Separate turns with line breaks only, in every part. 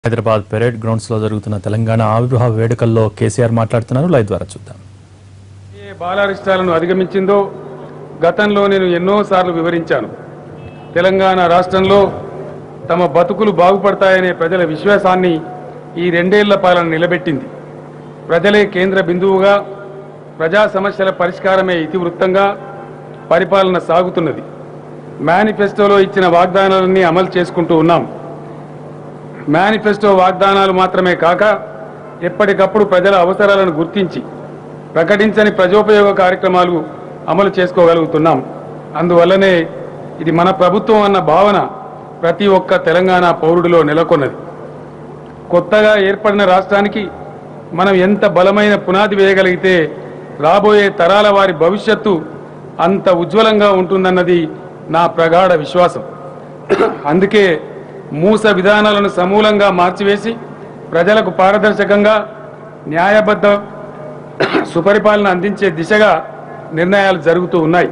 Hyderabad parade grounds లో జరుగుతున్న తెలంగాణ ఆవిర్భావ వేడుకల్లో కేసీఆర్ మాట్లాడుతున్నారు లైవ్ ద్వారా చూద్దాం
ఏ బాలారిష్టాలను అధిగమించిందో గతంలో నేను ఎన్నోసార్లు వివరించాను తెలంగాణ రాష్ట్రంలో తమ బతుకులు బాగుపడతాయనే ప్రజల విశ్వాసాన్ని ఈ రెండేళ్ల పాలన నిలబెట్టింది ప్రజలే కేంద్ర బిందువుగా ప్రజా సమస్యల పరిష్కారమే ఇతివృత్తంగా పరిపాలన సాగుతున్నది మేనిఫెస్టోలో ఇచ్చిన వాగ్దానాలన్నీ అమలు చేసుకుంటూ ఉన్నాం మేనిఫెస్టో వాగ్దానాలు మాత్రమే కాక ఎప్పటికప్పుడు ప్రజల అవసరాలను గుర్తించి ప్రకటించని ప్రజోపయోగ కార్యక్రమాలు అమలు చేసుకోగలుగుతున్నాం అందువల్లనే ఇది మన ప్రభుత్వం అన్న భావన ప్రతి ఒక్క తెలంగాణ పౌరుడిలో నెలకొన్నది కొత్తగా ఏర్పడిన రాష్ట్రానికి మనం ఎంత బలమైన పునాది వేయగలిగితే రాబోయే తరాల వారి భవిష్యత్తు అంత ఉజ్వలంగా ఉంటుందన్నది నా ప్రగాఢ విశ్వాసం అందుకే మూస విధానాలను సమూలంగా మార్చివేసి ప్రజలకు పారదర్శకంగా న్యాయబద్ధ సుపరిపాలన అందించే దిశగా నిర్ణయాలు జరుగుతూ ఉన్నాయి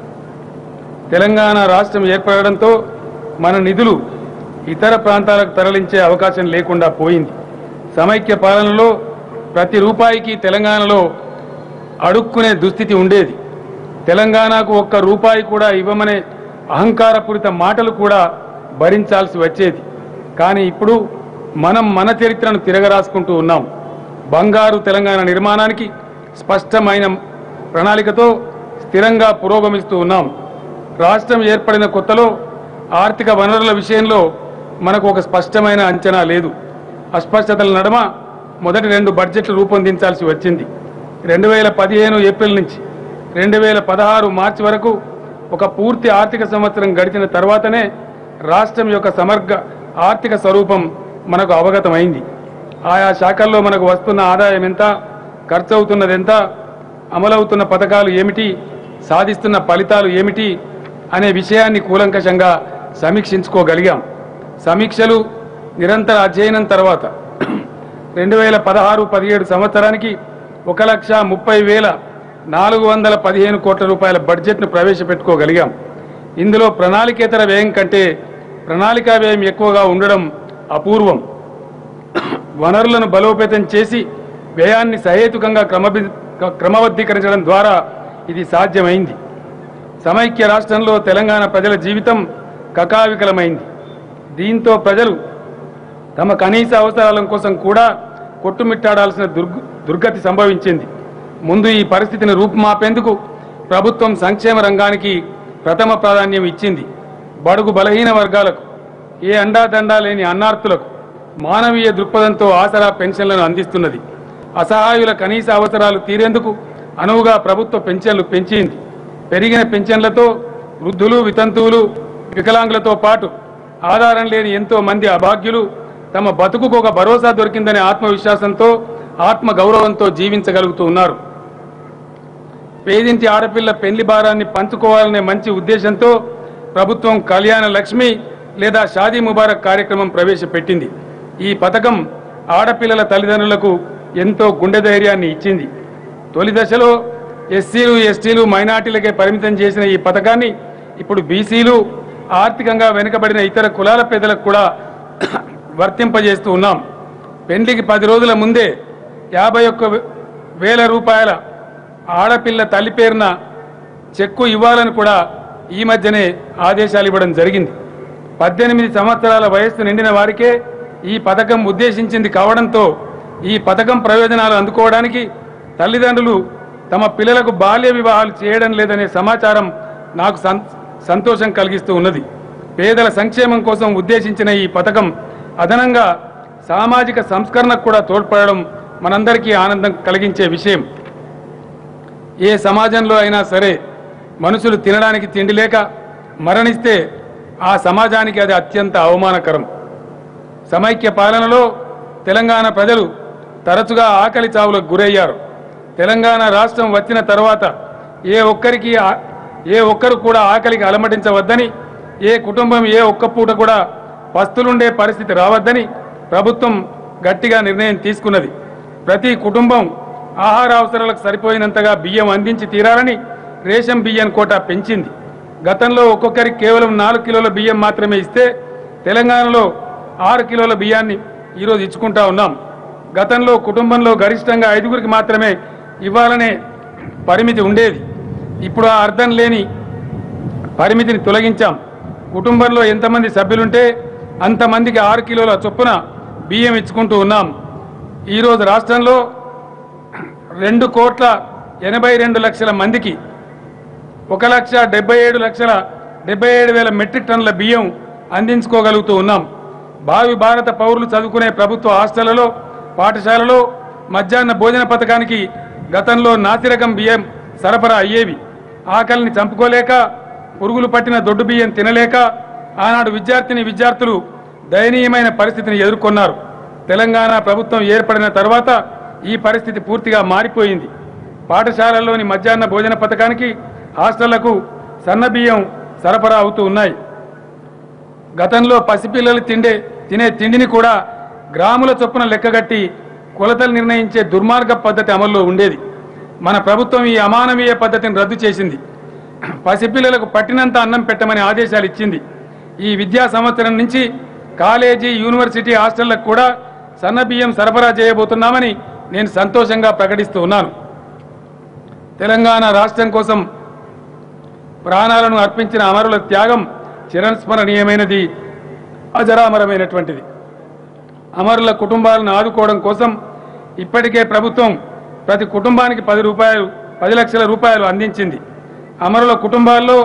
తెలంగాణ రాష్ట్రం ఏర్పడడంతో మన నిధులు ఇతర ప్రాంతాలకు తరలించే అవకాశం లేకుండా పోయింది సమైక్య పాలనలో ప్రతి రూపాయికి తెలంగాణలో అడుక్కునే దుస్థితి ఉండేది తెలంగాణకు ఒక్క రూపాయి కూడా ఇవ్వమనే అహంకారపూరిత మాటలు కూడా భరించాల్సి వచ్చేది కానీ ఇప్పుడు మనం మన చరిత్రను తిరగరాసుకుంటూ ఉన్నాం బంగారు తెలంగాణ నిర్మాణానికి స్పష్టమైన ప్రణాళికతో స్థిరంగా పురోగమిస్తూ ఉన్నాం రాష్ట్రం ఏర్పడిన కొత్తలో ఆర్థిక వనరుల విషయంలో మనకు ఒక స్పష్టమైన అంచనా లేదు అస్పష్టతల నడమ మొదటి రెండు బడ్జెట్లు రూపొందించాల్సి వచ్చింది రెండు వేల పదిహేను ఏప్రిల్ నుంచి రెండు వేల పదహారు మార్చి వరకు ఒక పూర్తి ఆర్థిక సంవత్సరం గడిచిన తర్వాతనే రాష్ట్రం యొక్క సమగ్ర ఆర్థిక స్వరూపం మనకు అవగతమైంది ఆయా శాఖల్లో మనకు వస్తున్న ఆదాయం ఎంత ఖర్చు అవుతున్నది ఎంత అమలవుతున్న పథకాలు ఏమిటి సాధిస్తున్న ఫలితాలు ఏమిటి అనే విషయాన్ని కూలంకషంగా సమీక్షించుకోగలిగాం సమీక్షలు నిరంతర అధ్యయనం తర్వాత రెండు వేల పదహారు పదిహేడు సంవత్సరానికి ఒక లక్ష ముప్పై వేల నాలుగు వందల పదిహేను కోట్ల రూపాయల బడ్జెట్ను ప్రవేశపెట్టుకోగలిగాం ఇందులో ప్రణాళికేతర వ్యయం కంటే ప్రణాళికా వ్యయం ఎక్కువగా ఉండడం అపూర్వం వనరులను బలోపేతం చేసి వ్యయాన్ని సహేతుకంగా క్రమబి క్రమబద్ధీకరించడం ద్వారా ఇది సాధ్యమైంది సమైక్య రాష్ట్రంలో తెలంగాణ ప్రజల జీవితం కకావికలమైంది దీంతో ప్రజలు తమ కనీస అవసరాల కోసం కూడా కొట్టుమిట్టాడాల్సిన దుర్గ దుర్గతి సంభవించింది ముందు ఈ పరిస్థితిని రూపుమాపేందుకు ప్రభుత్వం సంక్షేమ రంగానికి ప్రథమ ప్రాధాన్యం ఇచ్చింది బడుగు బలహీన వర్గాలకు ఏ అండాదండా లేని అన్నార్థులకు మానవీయ దృక్పథంతో ఆసరా పెన్షన్లను అందిస్తున్నది అసహాయుల కనీస అవసరాలు తీరేందుకు అనువుగా ప్రభుత్వ పెన్షన్లు పెంచింది పెరిగిన పెన్షన్లతో వృద్ధులు వితంతువులు వికలాంగులతో పాటు ఆధారం లేని ఎంతో మంది అభాగ్యులు తమ బతుకుకు ఒక భరోసా దొరికిందనే ఆత్మవిశ్వాసంతో ఆత్మ గౌరవంతో జీవించగలుగుతూ ఉన్నారు పేదింటి ఆడపిల్ల పెళ్లి భారాన్ని పంచుకోవాలనే మంచి ఉద్దేశంతో ప్రభుత్వం కళ్యాణ లక్ష్మి లేదా షాదీ ముబారక్ కార్యక్రమం ప్రవేశపెట్టింది ఈ పథకం ఆడపిల్లల తల్లిదండ్రులకు ఎంతో గుండె ధైర్యాన్ని ఇచ్చింది తొలి దశలో ఎస్సీలు ఎస్టీలు మైనార్టీలకే పరిమితం చేసిన ఈ పథకాన్ని ఇప్పుడు బీసీలు ఆర్థికంగా వెనుకబడిన ఇతర కులాల పేదలకు కూడా వర్తింపజేస్తూ ఉన్నాం పెండ్లికి పది రోజుల ముందే యాభై ఒక్క వేల రూపాయల ఆడపిల్ల తల్లి పేరున చెక్కు ఇవ్వాలని కూడా ఈ మధ్యనే ఆదేశాలు ఇవ్వడం జరిగింది పద్దెనిమిది సంవత్సరాల వయస్సు నిండిన వారికే ఈ పథకం ఉద్దేశించింది కావడంతో ఈ పథకం ప్రయోజనాలు అందుకోవడానికి తల్లిదండ్రులు తమ పిల్లలకు బాల్య వివాహాలు చేయడం లేదనే సమాచారం నాకు సం- సంతోషం కలిగిస్తూ ఉన్నది పేదల సంక్షేమం కోసం ఉద్దేశించిన ఈ పథకం అదనంగా సామాజిక సంస్కరణకు కూడా తోడ్పడడం మనందరికీ ఆనందం కలిగించే విషయం ఏ సమాజంలో అయినా సరే మనుషులు తినడానికి తిండి లేక మరణిస్తే ఆ సమాజానికి అది అత్యంత అవమానకరం సమైక్య పాలనలో తెలంగాణ ప్రజలు తరచుగా ఆకలి చావులకు గురయ్యారు తెలంగాణ రాష్ట్రం వచ్చిన తర్వాత ఏ ఒక్కరికి ఆ- ఏ ఒక్కరు కూడా ఆకలికి అలమటించవద్దని ఏ కుటుంబం ఏ ఒక్క పూట కూడా పస్తులుండే పరిస్థితి రావద్దని ప్రభుత్వం గట్టిగా నిర్ణయం తీసుకున్నది ప్రతి కుటుంబం ఆహార అవసరాలకు సరిపోయినంతగా బియ్యం అందించి తీరాలని రేషన్ బియ్యం కోటా పెంచింది గతంలో ఒక్కొక్కరికి కేవలం నాలుగు కిలోల బియ్యం మాత్రమే ఇస్తే తెలంగాణలో ఆరు కిలోల బియ్యాన్ని ఈరోజు ఇచ్చుకుంటా ఉన్నాం గతంలో కుటుంబంలో గరిష్టంగా ఐదుగురికి మాత్రమే ఇవ్వాలనే పరిమితి ఉండేది ఇప్పుడు ఆ అర్థం లేని పరిమితిని తొలగించాం కుటుంబంలో ఎంతమంది సభ్యులుంటే అంతమందికి ఆరు కిలోల చొప్పున బియ్యం ఇచ్చుకుంటూ ఉన్నాం ఈరోజు రాష్ట్రంలో రెండు కోట్ల ఎనభై రెండు లక్షల మందికి ఒక లక్ష డెబ్బై ఏడు లక్షల డెబ్బై ఏడు వేల మెట్రిక్ టన్నుల బియ్యం అందించుకోగలుగుతూ ఉన్నాం భావి భారత పౌరులు చదువుకునే ప్రభుత్వ హాస్టళ్లలో పాఠశాలలో మధ్యాహ్న భోజన పథకానికి గతంలో నాసిరకం బియ్యం సరఫరా అయ్యేవి ఆకలిని చంపుకోలేక పురుగులు పట్టిన దొడ్డు బియ్యం తినలేక ఆనాడు విద్యార్థిని విద్యార్థులు దయనీయమైన పరిస్థితిని ఎదుర్కొన్నారు తెలంగాణ ప్రభుత్వం ఏర్పడిన తర్వాత ఈ పరిస్థితి పూర్తిగా మారిపోయింది పాఠశాలల్లోని మధ్యాహ్న భోజన పథకానికి హాస్టళ్లకు సన్న బియ్యం సరఫరా అవుతూ ఉన్నాయి గతంలో పసిపిల్లలు తిండే తినే తిండిని కూడా గ్రాముల చొప్పున లెక్కగట్టి కొలతలు నిర్ణయించే దుర్మార్గ పద్ధతి అమల్లో ఉండేది మన ప్రభుత్వం ఈ అమానవీయ పద్ధతిని రద్దు చేసింది పసిపిల్లలకు పట్టినంత అన్నం పెట్టమని ఆదేశాలు ఇచ్చింది ఈ విద్యా సంవత్సరం నుంచి కాలేజీ యూనివర్సిటీ హాస్టళ్లకు కూడా సన్న బియ్యం సరఫరా చేయబోతున్నామని నేను సంతోషంగా ప్రకటిస్తూ ఉన్నాను తెలంగాణ రాష్ట్రం కోసం ప్రాణాలను అర్పించిన అమరుల త్యాగం చిరస్మరణీయమైనది అజరామరమైనటువంటిది అమరుల కుటుంబాలను ఆదుకోవడం కోసం ఇప్పటికే ప్రభుత్వం ప్రతి కుటుంబానికి పది రూపాయలు పది లక్షల రూపాయలు అందించింది అమరుల కుటుంబాల్లో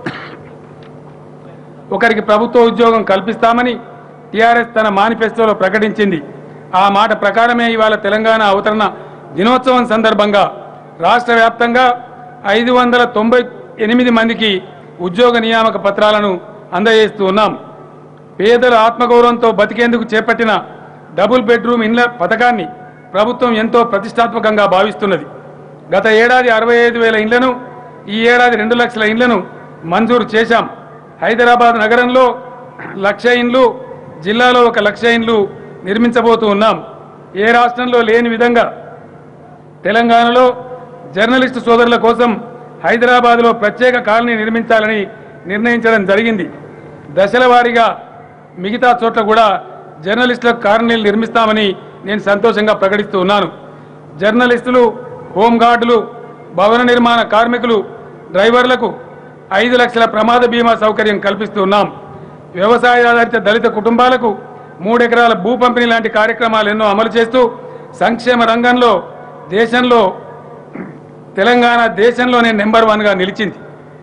ఒకరికి ప్రభుత్వ ఉద్యోగం కల్పిస్తామని టీఆర్ఎస్ తన మేనిఫెస్టోలో ప్రకటించింది ఆ మాట ప్రకారమే ఇవాళ తెలంగాణ అవతరణ దినోత్సవం సందర్భంగా రాష్ట్ర వ్యాప్తంగా ఐదు వందల తొంభై ఎనిమిది మందికి ఉద్యోగ నియామక పత్రాలను అందజేస్తూ ఉన్నాం పేదల ఆత్మగౌరవంతో బతికేందుకు చేపట్టిన డబుల్ బెడ్రూమ్ ఇండ్ల పథకాన్ని ప్రభుత్వం ఎంతో ప్రతిష్టాత్మకంగా భావిస్తున్నది గత ఏడాది అరవై ఐదు వేల ఇండ్లను ఈ ఏడాది రెండు లక్షల ఇండ్లను మంజూరు చేశాం హైదరాబాద్ నగరంలో లక్ష ఇండ్లు జిల్లాలో ఒక లక్ష ఇండ్లు నిర్మించబోతూ ఉన్నాం ఏ రాష్ట్రంలో లేని విధంగా తెలంగాణలో జర్నలిస్టు సోదరుల కోసం హైదరాబాద్లో ప్రత్యేక కాలనీ నిర్మించాలని నిర్ణయించడం జరిగింది దశల వారీగా మిగతా చోట్ల కూడా జర్నలిస్టులకు కాలనీలు నిర్మిస్తామని నేను సంతోషంగా ప్రకటిస్తూ ఉన్నాను జర్నలిస్టులు హోంగార్డులు భవన నిర్మాణ కార్మికులు డ్రైవర్లకు ఐదు లక్షల ప్రమాద బీమా సౌకర్యం కల్పిస్తున్నాం వ్యవసాయ ఆధారిత దళిత కుటుంబాలకు మూడెకరాల భూ పంపిణీ లాంటి కార్యక్రమాలు ఎన్నో అమలు చేస్తూ సంక్షేమ రంగంలో దేశంలో తెలంగాణ దేశంలోనే నెంబర్ వన్గా నిలిచింది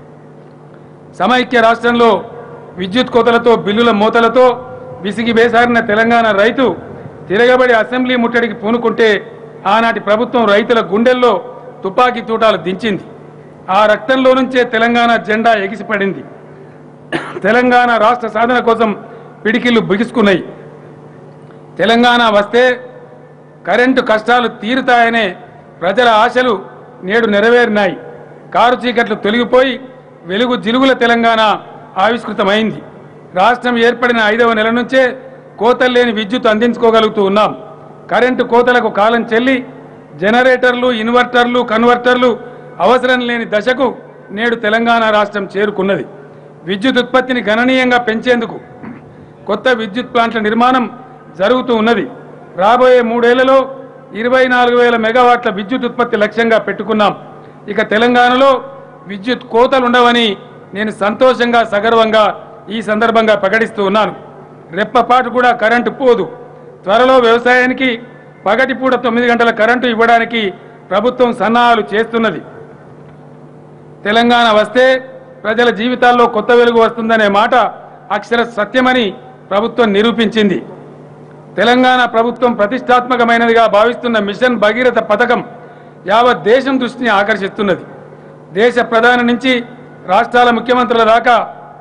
సమైక్య రాష్ట్రంలో విద్యుత్ కోతలతో బిల్లుల మూతలతో విసిగి వేసారిన తెలంగాణ రైతు తిరగబడి అసెంబ్లీ ముట్టడికి పూనుకుంటే ఆనాటి ప్రభుత్వం రైతుల గుండెల్లో తుపాకీ తూటాలు దించింది ఆ రక్తంలో నుంచే తెలంగాణ జెండా ఎగిసిపడింది తెలంగాణ రాష్ట్ర సాధన కోసం పిడికిళ్లు బిగుసుకున్నాయి తెలంగాణ వస్తే కరెంటు కష్టాలు తీరుతాయనే ప్రజల ఆశలు నేడు నెరవేరినాయి కారు చీకట్లు తొలగిపోయి వెలుగు జిలుగుల తెలంగాణ ఆవిష్కృతమైంది రాష్ట్రం ఏర్పడిన ఐదవ నెల నుంచే కోతలు లేని విద్యుత్ అందించుకోగలుగుతూ ఉన్నాం కరెంటు కోతలకు కాలం చెల్లి జనరేటర్లు ఇన్వర్టర్లు కన్వర్టర్లు అవసరం లేని దశకు నేడు తెలంగాణ రాష్ట్రం చేరుకున్నది విద్యుత్ ఉత్పత్తిని గణనీయంగా పెంచేందుకు కొత్త విద్యుత్ ప్లాంట్ల నిర్మాణం జరుగుతూ ఉన్నది రాబోయే మూడేళ్లలో ఇరవై నాలుగు వేల మెగావాట్ల విద్యుత్ ఉత్పత్తి లక్ష్యంగా పెట్టుకున్నాం ఇక తెలంగాణలో విద్యుత్ కోతలు ఉండవని నేను సంతోషంగా సగర్వంగా ఈ సందర్భంగా ప్రకటిస్తూ ఉన్నాను రెప్పపాటు కూడా కరెంటు పోదు త్వరలో వ్యవసాయానికి పగటిపూట తొమ్మిది గంటల కరెంటు ఇవ్వడానికి ప్రభుత్వం సన్నాహాలు చేస్తున్నది తెలంగాణ వస్తే ప్రజల జీవితాల్లో కొత్త వెలుగు వస్తుందనే మాట అక్షర సత్యమని ప్రభుత్వం నిరూపించింది తెలంగాణ ప్రభుత్వం ప్రతిష్టాత్మకమైనదిగా భావిస్తున్న మిషన్ భగీరథ పథకం యావత్ దేశం దృష్టిని ఆకర్షిస్తున్నది దేశ ప్రధాని నుంచి రాష్ట్రాల ముఖ్యమంత్రుల దాకా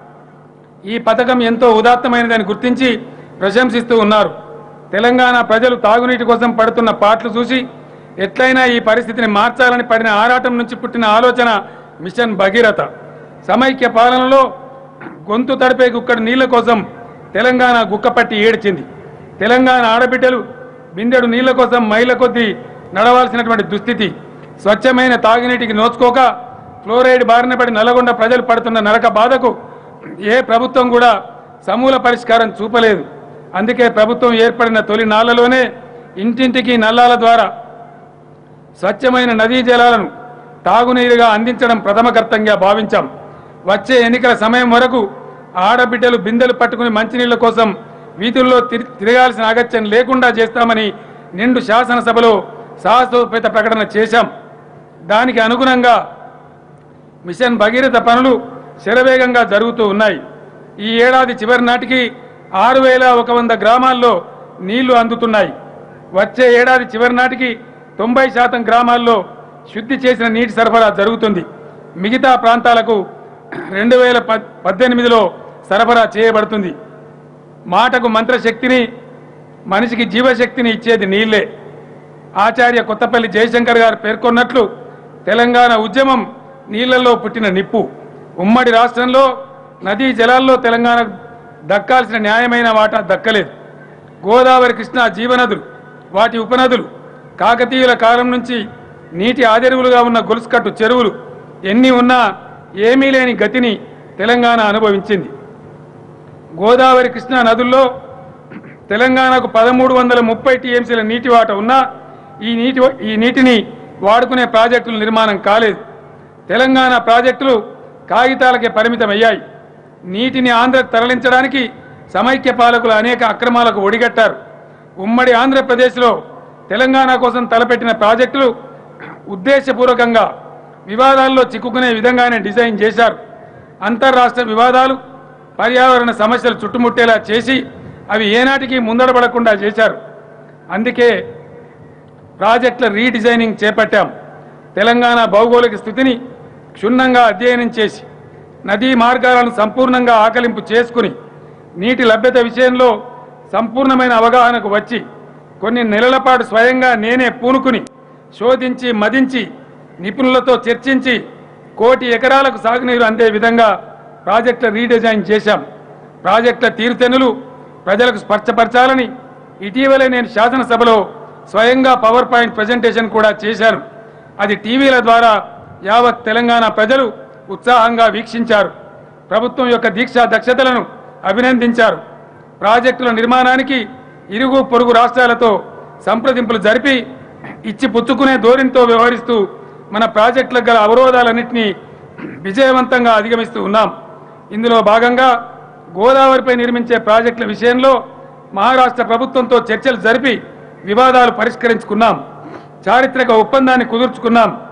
ఈ పథకం ఎంతో ఉదాత్తమైనదని గుర్తించి ప్రశంసిస్తూ ఉన్నారు తెలంగాణ ప్రజలు తాగునీటి కోసం పడుతున్న పాటలు చూసి ఎట్లయినా ఈ పరిస్థితిని మార్చాలని పడిన ఆరాటం నుంచి పుట్టిన ఆలోచన మిషన్ భగీరథ సమైక్య పాలనలో గొంతు తడిపే గుక్కడి నీళ్ల కోసం తెలంగాణ గుక్కపట్టి ఏడ్చింది తెలంగాణ ఆడబిడ్డలు బిందెడు నీళ్ల కోసం మైళ్ళ కొద్దీ నడవాల్సినటువంటి దుస్థితి స్వచ్ఛమైన తాగునీటికి నోచుకోక ఫ్లోరైడ్ బారిన పడి నల్లగొండ ప్రజలు పడుతున్న నరక బాధకు ఏ ప్రభుత్వం కూడా సమూల పరిష్కారం చూపలేదు అందుకే ప్రభుత్వం ఏర్పడిన తొలి నాళ్లలోనే ఇంటింటికి నల్లాల ద్వారా స్వచ్ఛమైన నదీ జలాలను తాగునీరుగా అందించడం ప్రథమ కర్తంగా భావించాం వచ్చే ఎన్నికల సమయం వరకు ఆడబిడ్డలు బిందెలు పట్టుకుని మంచినీళ్ల కోసం వీధుల్లో తిరి- తిరగాల్సిన అగత్యం లేకుండా చేస్తామని నిండు శాసనసభలో సాహసోపేత ప్రకటన చేశాం దానికి అనుగుణంగా మిషన్ భగీరథ పనులు శరవేగంగా జరుగుతూ ఉన్నాయి ఈ ఏడాది చివరి నాటికి ఆరు వేల ఒక వంద గ్రామాల్లో నీళ్లు అందుతున్నాయి వచ్చే ఏడాది చివరి నాటికి తొంభై శాతం గ్రామాల్లో శుద్ధి చేసిన నీటి సరఫరా జరుగుతుంది మిగతా ప్రాంతాలకు రెండు వేల పద్- పద్దెనిమిదిలో సరఫరా చేయబడుతుంది మాటకు మంత్రశక్తిని మనిషికి జీవశక్తిని ఇచ్చేది నీళ్లే ఆచార్య కొత్తపల్లి జయశంకర్ గారు పేర్కొన్నట్లు తెలంగాణ ఉద్యమం నీళ్లలో పుట్టిన నిప్పు ఉమ్మడి రాష్ట్రంలో నదీ జలాల్లో తెలంగాణకు దక్కాల్సిన న్యాయమైన వాటా దక్కలేదు గోదావరి కృష్ణా జీవనదులు వాటి ఉపనదులు కాకతీయుల కాలం నుంచి నీటి ఆదెరువులుగా ఉన్న గొలుసుకట్టు చెరువులు ఎన్ని ఉన్నా ఏమీ లేని గతిని తెలంగాణ అనుభవించింది గోదావరి కృష్ణా నదుల్లో తెలంగాణకు పదమూడు వందల ముప్పై టీఎంసీల నీటి వాట ఉన్నా ఈ నీటి ఈ నీటిని వాడుకునే ప్రాజెక్టుల నిర్మాణం కాలేదు తెలంగాణ ప్రాజెక్టులు కాగితాలకే పరిమితమయ్యాయి నీటిని ఆంధ్రకు తరలించడానికి సమైక్య పాలకులు అనేక అక్రమాలకు ఒడిగట్టారు ఉమ్మడి ఆంధ్రప్రదేశ్లో తెలంగాణ కోసం తలపెట్టిన ప్రాజెక్టులు ఉద్దేశపూర్వకంగా వివాదాల్లో చిక్కుకునే విధంగానే డిజైన్ చేశారు అంతర్రాష్ట్ర వివాదాలు పర్యావరణ సమస్యలు చుట్టుముట్టేలా చేసి అవి ఏనాటికి ముందడబడకుండా చేశారు అందుకే ప్రాజెక్టుల రీడిజైనింగ్ చేపట్టాం తెలంగాణ భౌగోళిక స్థితిని క్షుణ్ణంగా అధ్యయనం చేసి నదీ మార్గాలను సంపూర్ణంగా ఆకలింపు చేసుకుని నీటి లభ్యత విషయంలో సంపూర్ణమైన అవగాహనకు వచ్చి కొన్ని నెలల పాటు స్వయంగా నేనే పూనుకుని శోధించి మదించి నిపుణులతో చర్చించి కోటి ఎకరాలకు సాగునీరు అందే విధంగా ప్రాజెక్టుల రీడిజైన్ చేశాం ప్రాజెక్టుల తీరుతెన్నులు ప్రజలకు స్పర్శపరచాలని ఇటీవలే నేను శాసనసభలో స్వయంగా పవర్ పాయింట్ ప్రజెంటేషన్ కూడా చేశాను అది టీవీల ద్వారా యావత్ తెలంగాణ ప్రజలు ఉత్సాహంగా వీక్షించారు ప్రభుత్వం యొక్క దీక్షా దక్షతలను అభినందించారు ప్రాజెక్టుల నిర్మాణానికి ఇరుగు పొరుగు రాష్ట్రాలతో సంప్రదింపులు జరిపి ఇచ్చి పుచ్చుకునే ధోరణితో వ్యవహరిస్తూ మన ప్రాజెక్టులకు గల అవరోధాలన్నింటినీ విజయవంతంగా అధిగమిస్తూ ఉన్నాం ఇందులో భాగంగా గోదావరిపై నిర్మించే ప్రాజెక్టుల విషయంలో మహారాష్ట్ర ప్రభుత్వంతో చర్చలు జరిపి వివాదాలు పరిష్కరించుకున్నాం చారిత్రక ఒప్పందాన్ని కుదుర్చుకున్నాం